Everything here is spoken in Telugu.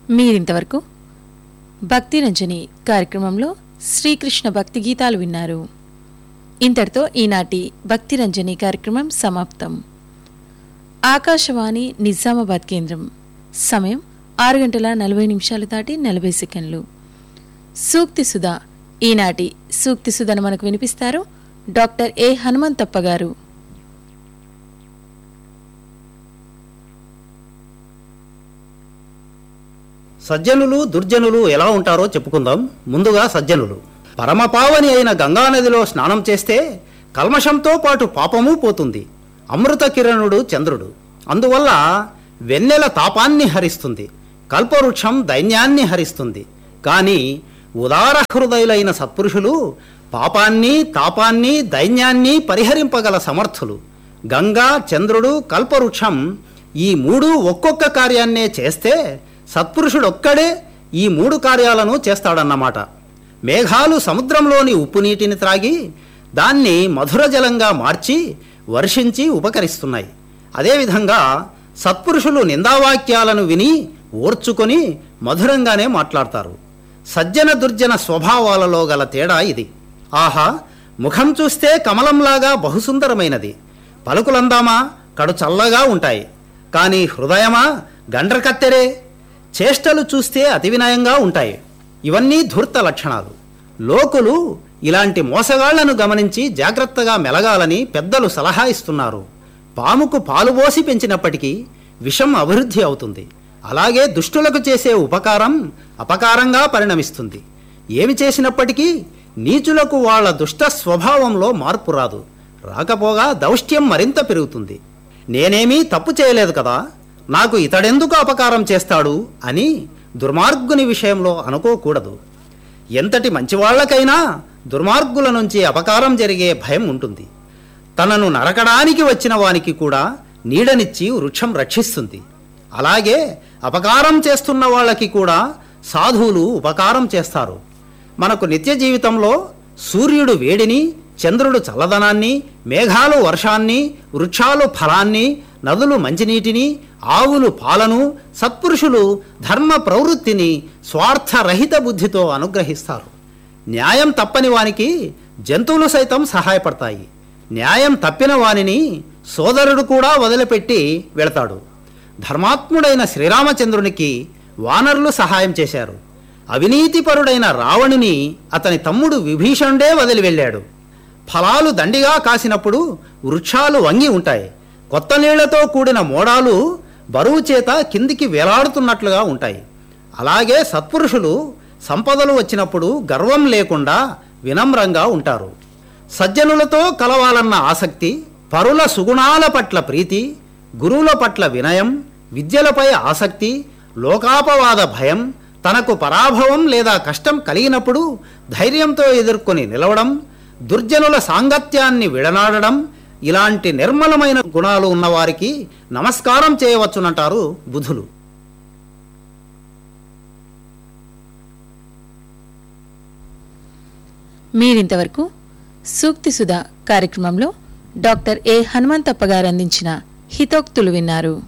మీరింతవరకు భక్తి రంజని కార్యక్రమంలో శ్రీకృష్ణ భక్తి గీతాలు విన్నారు ఇంతటితో ఈనాటి భక్తి రంజని కార్యక్రమం సమాప్తం ఆకాశవాణి నిజామాబాద్ కేంద్రం సమయం ఆరు గంటల నలభై నిమిషాలు దాటి నలభై సెకండ్లు సూక్తి సుధా ఈనాటి సూక్తి సుధను మనకు వినిపిస్తారు డాక్టర్ ఏ హనుమంతప్ప గారు సజ్జనులు దుర్జనులు ఎలా ఉంటారో చెప్పుకుందాం ముందుగా సజ్జనులు పరమపావని అయిన గంగానదిలో స్నానం చేస్తే కల్మషంతో పాటు పాపము పోతుంది అమృత కిరణుడు చంద్రుడు అందువల్ల వెన్నెల తాపాన్ని హరిస్తుంది కల్పవృక్షం దైన్యాన్ని హరిస్తుంది కానీ ఉదార హృదయులైన సత్పురుషులు పాపాన్ని తాపాన్ని దైన్యాన్ని పరిహరింపగల సమర్థులు గంగా చంద్రుడు కల్పవృక్షం ఈ మూడు ఒక్కొక్క కార్యాన్నే చేస్తే సత్పురుషుడొక్కడే ఈ మూడు కార్యాలను చేస్తాడన్నమాట మేఘాలు సముద్రంలోని ఉప్పు నీటిని త్రాగి దాన్ని మధుర జలంగా మార్చి వర్షించి ఉపకరిస్తున్నాయి అదేవిధంగా సత్పురుషులు నిందావాక్యాలను విని ఓర్చుకొని మధురంగానే మాట్లాడతారు సజ్జన దుర్జన స్వభావాలలో గల తేడా ఇది ఆహా ముఖం చూస్తే కమలంలాగా బహుసుందరమైనది పలుకులందామా కడు చల్లగా ఉంటాయి కానీ హృదయమా గండ్రకత్తెరే చేష్టలు చూస్తే అతి వినయంగా ఉంటాయి ఇవన్నీ ధూర్త లక్షణాలు లోకులు ఇలాంటి మోసగాళ్లను గమనించి జాగ్రత్తగా మెలగాలని పెద్దలు సలహా ఇస్తున్నారు పాముకు పాలు పోసి పెంచినప్పటికీ విషం అభివృద్ధి అవుతుంది అలాగే దుష్టులకు చేసే ఉపకారం అపకారంగా పరిణమిస్తుంది ఏమి చేసినప్పటికీ నీచులకు వాళ్ళ దుష్ట స్వభావంలో మార్పు రాదు రాకపోగా దౌష్ట్యం మరింత పెరుగుతుంది నేనేమీ తప్పు చేయలేదు కదా నాకు ఇతడెందుకు అపకారం చేస్తాడు అని దుర్మార్గుని విషయంలో అనుకోకూడదు ఎంతటి మంచివాళ్లకైనా దుర్మార్గుల నుంచి అపకారం జరిగే భయం ఉంటుంది తనను నరకడానికి వచ్చిన వానికి కూడా నీడనిచ్చి వృక్షం రక్షిస్తుంది అలాగే అపకారం చేస్తున్న వాళ్ళకి కూడా సాధువులు ఉపకారం చేస్తారు మనకు నిత్య జీవితంలో సూర్యుడు వేడిని చంద్రుడు చల్లదనాన్ని మేఘాలు వర్షాన్ని వృక్షాలు ఫలాన్ని నదులు మంచినీటిని ఆవులు పాలను సత్పురుషులు ధర్మ ప్రవృత్తిని స్వార్థరహిత బుద్ధితో అనుగ్రహిస్తారు న్యాయం తప్పని వానికి జంతువులు సైతం సహాయపడతాయి న్యాయం తప్పిన వానిని సోదరుడు కూడా వదిలిపెట్టి వెళతాడు ధర్మాత్ముడైన శ్రీరామచంద్రునికి వానరులు సహాయం చేశారు అవినీతిపరుడైన రావణుని అతని తమ్ముడు విభీషణుడే వదిలి వెళ్ళాడు ఫలాలు దండిగా కాసినప్పుడు వృక్షాలు వంగి ఉంటాయి కొత్త నీళ్లతో కూడిన మోడాలు బరువు చేత కిందికి వేలాడుతున్నట్లుగా ఉంటాయి అలాగే సత్పురుషులు సంపదలు వచ్చినప్పుడు గర్వం లేకుండా వినమ్రంగా ఉంటారు సజ్జనులతో కలవాలన్న ఆసక్తి పరుల సుగుణాల పట్ల ప్రీతి గురువుల పట్ల వినయం విద్యలపై ఆసక్తి లోకాపవాద భయం తనకు పరాభవం లేదా కష్టం కలిగినప్పుడు ధైర్యంతో ఎదుర్కొని నిలవడం దుర్జనుల సాంగత్యాన్ని విడనాడడం ఇలాంటి నిర్మలమైన గుణాలు ఉన్నవారికి నమస్కారం చేయవచ్చునంటారు బుధులు మీరింతవరకు సూక్తి సుధా కార్యక్రమంలో డాక్టర్ ఏ హనుమంతప్ప గారు అందించిన హితోక్తులు విన్నారు